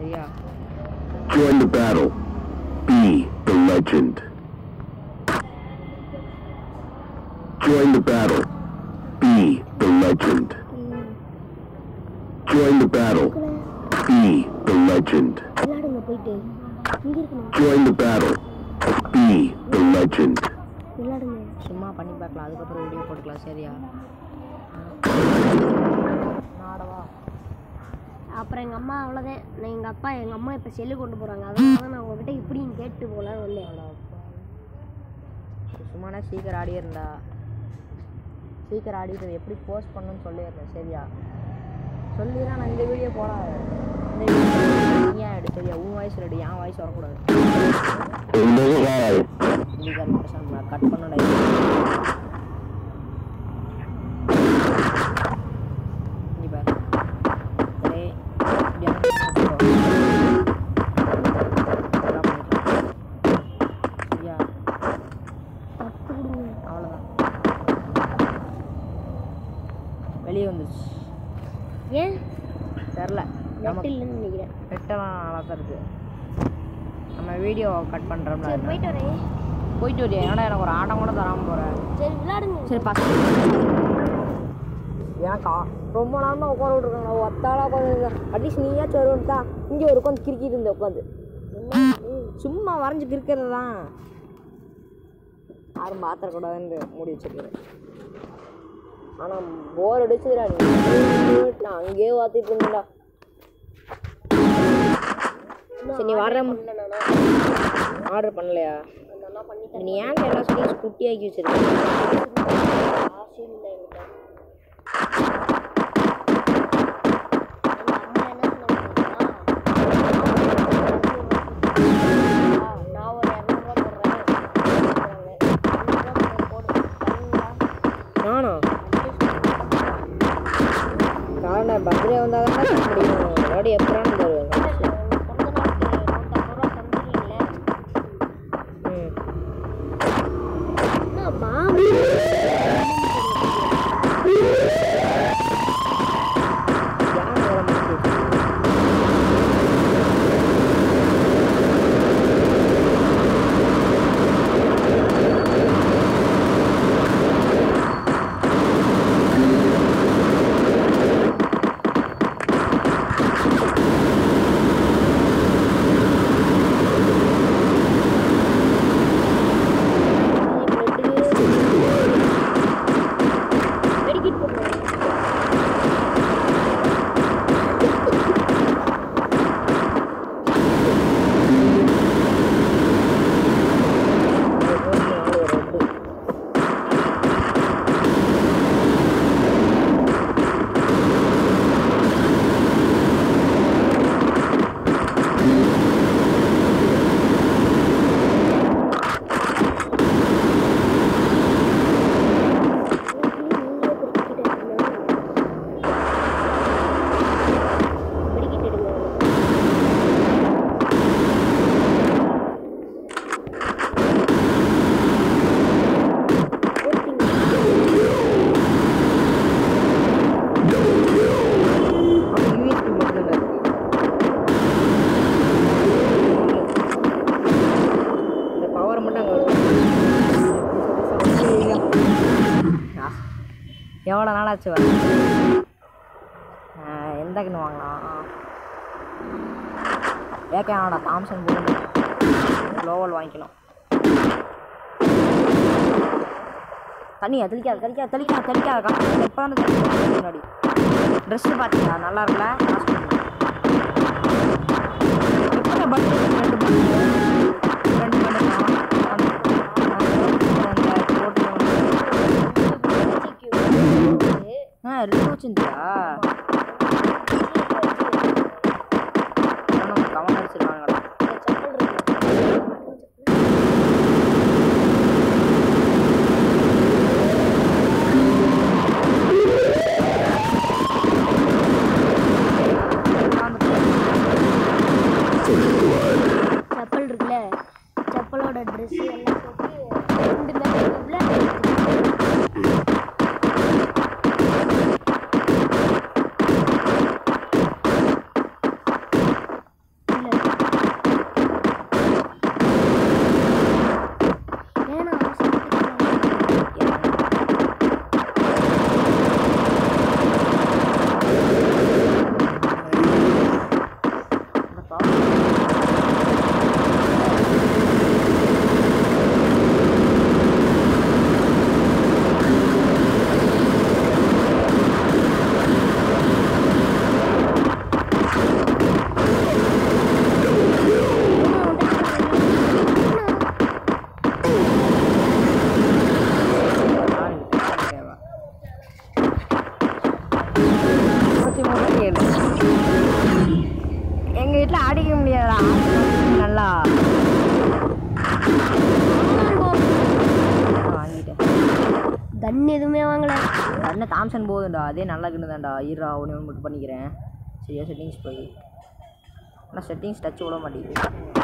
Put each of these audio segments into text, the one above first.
சரியா Join the battle. Be the legend. Join the battle. Be the legend. Join the battle. Be the legend. விளையாடுங்க போயிட்டு இங்க இருக்கணும் Join the battle. Be the legend. விளையாடுங்க சும்மா பண்ணி பார்க்கலாம் அதுக்கப்புறம் வீடியோ போட்டுக்கலாம் சரியா நாடவா அப்புறம் எங்கள் அம்மா அவ்வளோதான் நான் எங்கள் அப்பா எங்கள் அம்மா இப்போ செல்லு கொண்டு போகிறாங்க அதனால தான் நான் உங்ககிட்ட இப்படின்னு கேட்டு போல வந்தேன் சும்மானா சீக்கிரம் ஆடி இருந்தா சீக்கிரம் ஆடிட்டு எப்படி போஸ்ட் பண்ணணும்னு சொல்லிடுறேன் சரியா சொல்லிதான் நான் இந்த வீடியோ போடாத இந்த வீடியோ நீ ஏன் எடு சரியா உன் வாய்ஸ் எடு என் வாய்ஸ் வரக்கூடாது இண்டிகார் பேசாம கட் பண்ணடா இங்க பாரு ஒரே இப்படி சரியா தப்பு கொடுங்க அவ்வளோதான் வெளியே வந்துருச்சு ஏன் தெரில நெட் நமக்கு இல்லைன்னு நினைக்கிறேன் நெட்டெல்லாம் நல்லா தான் இருக்கு நம்ம வீடியோ கட் பண்ணுறோம்ல சரி போயிட்டு வரேன் போயிட்டு வரியா ஏன்னா எனக்கு ஒரு ஆட்டம் கூட தராமல் போகிறேன் சரி விளையாடுங்க சரி பசங்க எனக்கா ரொம்ப நேரமாக உட்கார விட்ருக்காங்க ஒத்தாளா உட்காந்து அட்லீஸ்ட் நீயாச்சும் வருவன் தான் இங்கே ஒரு உட்காந்து கிறுக்கிட்டு இருந்த உட்காந்து சும்மா வரைஞ்சி கிறுக்கிறது தான் யாரும் பார்த்துடக்கூடாதுன்னு மூடி வச்சிருக்கிறேன் ஆனால் போர் அடிச்சதுடா நீ நான் அங்கேயே பார்த்துட்டு இருந்தேன்டா சரி நீ வர இல்லை நானா ஆர்டர் பண்ணலையா அந்த அண்ணா பண்ணி நீ ஏன் எல்லா ஸ்டேஜ் குட்டியாக்கி வச்சிருக்க ஆசையும் இல்லை என்கிட்ட எங்க அம்மா என்ன சொன்னாங்க நான் ஒரு இரநூறுவா போடுறேன் இரநூறுவா போடு தரீங்களா? நானா காரணம் பர்த்டே வந்தால் தான் தர முடியும் முன்னாடி எப்படான்னு தருவேன் இல்ல, இல்ல, உங்க பிறந்த நாளுக்கு நூற்றம்பது ரூபா தந்துடுறீங்களே ம் என்ன பாம்பு யார் வர மாட்டேங்குது வெடிக்கிட்டு போடுறேன் வெடிக்கிட்டு எடுங்க அவன் யூஎஸ்பி மட்டும் தான் இருக்கு இந்த பவர் மட்டும் அங்கே எவ்வளோ நாள் ஆச்சு வர எந்த கன்று வாங்கலாம் ஏகே ஆனடா தாம்சன் போகணும் க்ளோவல் வாங்கிக்கணும் தண்ணியா தெளிக்காது தெளிக்காது தெளிக்காது தெளிக்காது எப்போ தான் தெளிக்காது முன்னாடி ட்ரெஸ்ஸு பார்த்தீங்களா நல்லா இருக்குல்ல எத்தனை பட்டு ரெண்டு பட்டு ரெண்டு பட்டு ஆ ரெண்டு வச்சுருந்தியா நம்ம கவனம் அடிச்சிருக்காங்கடா செப்பல் இருக்குல்ல செப்பலோட ட்ரெஸ் எல்லாம் போட்டு ரெண்டு மேலே கேளு எங்க வீட்டில் அடிக்க முடியாதுடா நல்லா வாங்கிட்டேன் கன் எதுவுமே வாங்கல கண்ணு தாம்சன் போதும்டா அதே நல்லா கண்ணு தான்டா ஈரா ஒன்று ஒன்று மட்டும் பண்ணிக்கிறேன் சரியா செட்டிங்ஸ் போய் ஆனால் செட்டிங்ஸ் டச் விட மாட்டேங்குது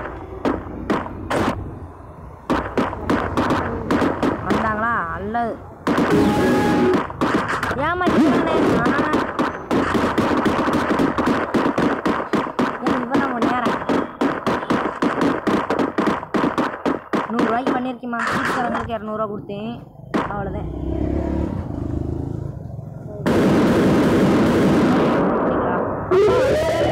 வந்தாங்களா நல்லது ஏமாத்திட்டானே இப்போ நான் கொஞ்ச நேரம் நூறுரூவாய்க்கு பண்ணியிருக்கேம்மா வீட்டுக்காரங்களுக்கு இரநூறுவா கொடுத்தேன் அவ்வளோதான் சரிங்களா?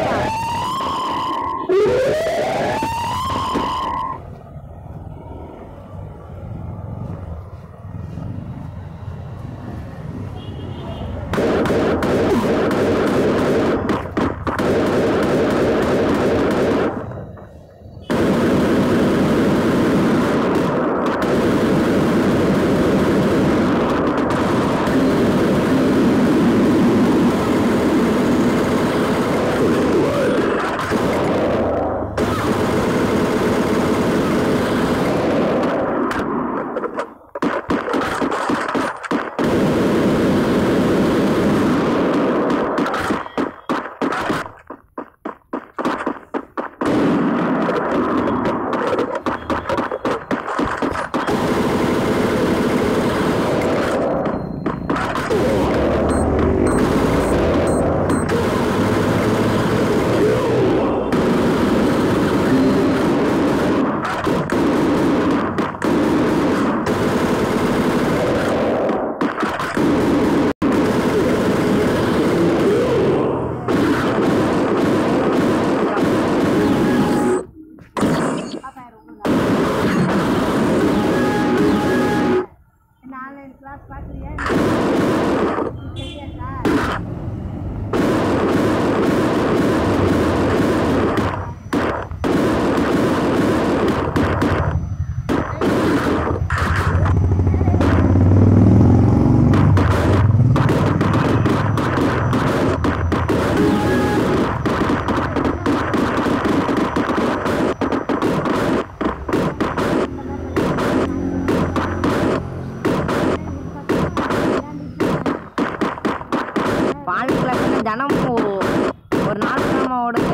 பால் கிளப்புன்னு தினமும் ஒரு- ஒரு நாள் கிழமை ஓடுது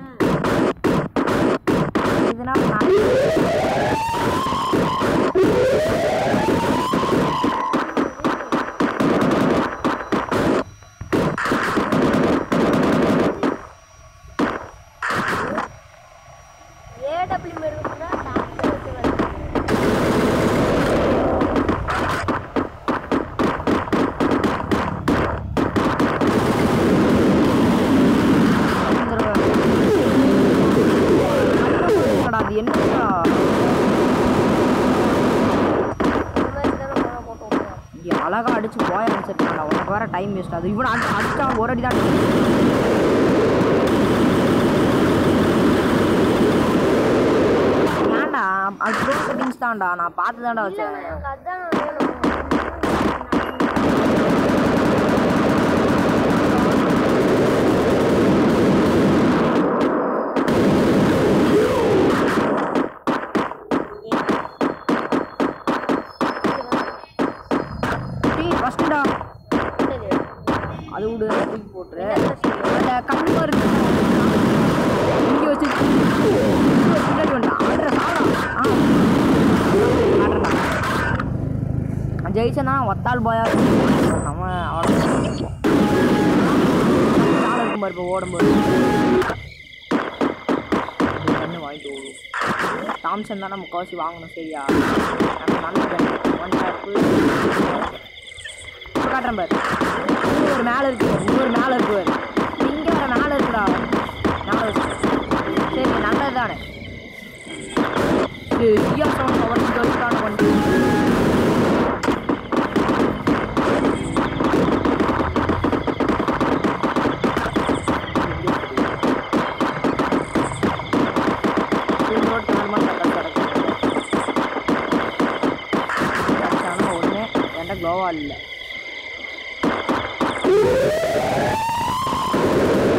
இதுனா ஒரு நாள் ஏடபிள்யூ மெருகுனா டாக்டர் வச்சு வருது அது என்னடா இந்த மாதிரி தானே போனா போட்டு விட்டுருவோம். இங்கே அழகா அடிச்சு போய அடிச்சிருக்காங்க உனக்கு வேற டைம் வேஸ்ட் அது இவன் அடி அடிச்சா ஒரு அடி தான் ஏன்டா அது ப்ரோ செட்டிங்ஸ் தான்டா நான் பார்த்து தான்டா இல்ல, வச்சேன் எனக்கு அதான் வேணும் டேய் ஃபஸ்ட்டுடா என்னது? அது விடு தூக்கி போட்டுரு என்ன பிரச்சனை? அந்த கண்ணு இருக்கு இங்கே வச்சு பின்னாடி வந்துடா ஆடுற சாடா ஆ ஆடுறா ஜெயிச்சனா ஒத்தாள் பாயா நம்ம அவ்வளோ ஆள் இருக்கும் பாரு இப்போ ஓடும்போது கண்ணு வாங்கிட்டு ஓடும் தாம்சன் தான் நம்ம முக்கால்வாசி வாங்கணும் சரியா நம்ம நல்ல கண்ணு ஒன் டாப்பு இப்போ காட்டுறேன் பாரு இன்னொரு மேலே இருக்கு பாரு, இன்னொரு மேலே இருக்கு பாரு. இங்கே வர மேலே இருக்குடா மேலே வச்சு சரி நல்லது தானே இது சியா சவுண்ட் பவர் சொல்லிட்டான வண்டி ஒன்று என்கிட்ட க்ளோவால் இல்லை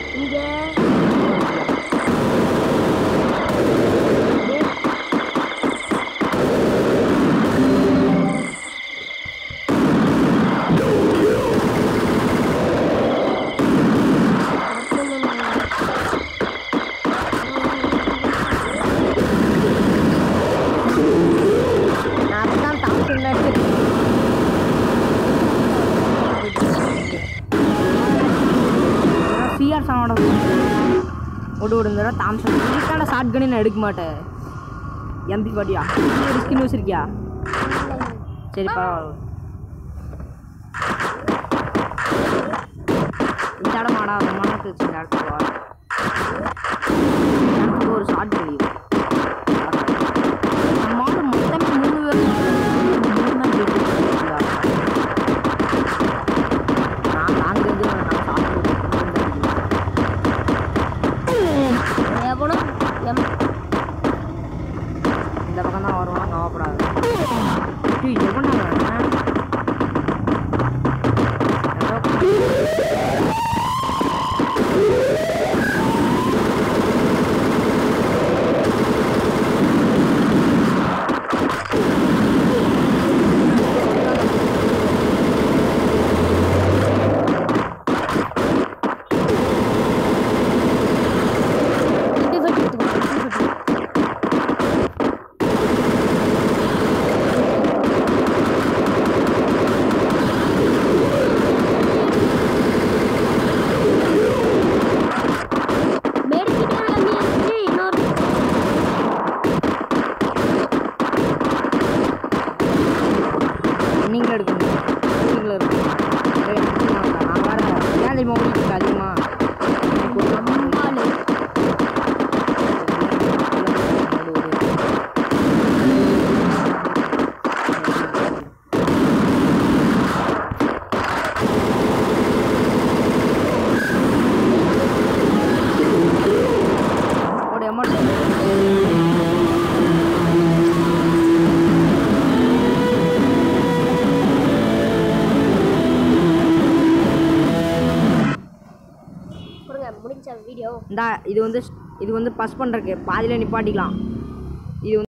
இங்கே நான் அப்பதான் தாம்சன் தான் எடுத்துருக்கேன் சிஆர் சானோட விடு விடு இந்த தடவை தாம்சன் இதுக்கான ஷார்ட் கன்னு நான் எடுக்க மாட்டேன் எம்பி பாட்டியா ஒரு ஸ்கின் வச்சிருக்கியா சரி பரவாயில்ல இந்த இடம் மாடா மனத்து வச்சு இந்த இடத்துக்கு வா எனக்கு ஒரு ஷார்ட் தெரியுது நம்மளோட மொத்தமே மூணு பேர் மூணு தான் கேட்டு நான் நாங்கள் இது நான் சாப்பிட்டு எவனோ எம் இந்த பக்கம் தான் வருவான் கவப்படாது டேய் எவன்டா அவன்? ஏதோ இட்டு வெட்டி எடுத்துக்கோ மேடிக்கிட்டே கம்மி ஆச்சு இன்னொரு நீங்களும் எடுக்கணும் நீங்களும் இருக்கணும் ஏய், நான் வேற ஏன் தெரியுமா உங்களுக்கு அதிகமாக எனக்கு ஒரு அம்மாளு ஒரு அமௌண்ட் கொடுங்க முடிஞ்ச வீடியோ இந்தா இது வந்து இது வந்து பஸ் பண்ணுறக்கு பாதியில் நிப்பாட்டிக்கலாம் இது வந்து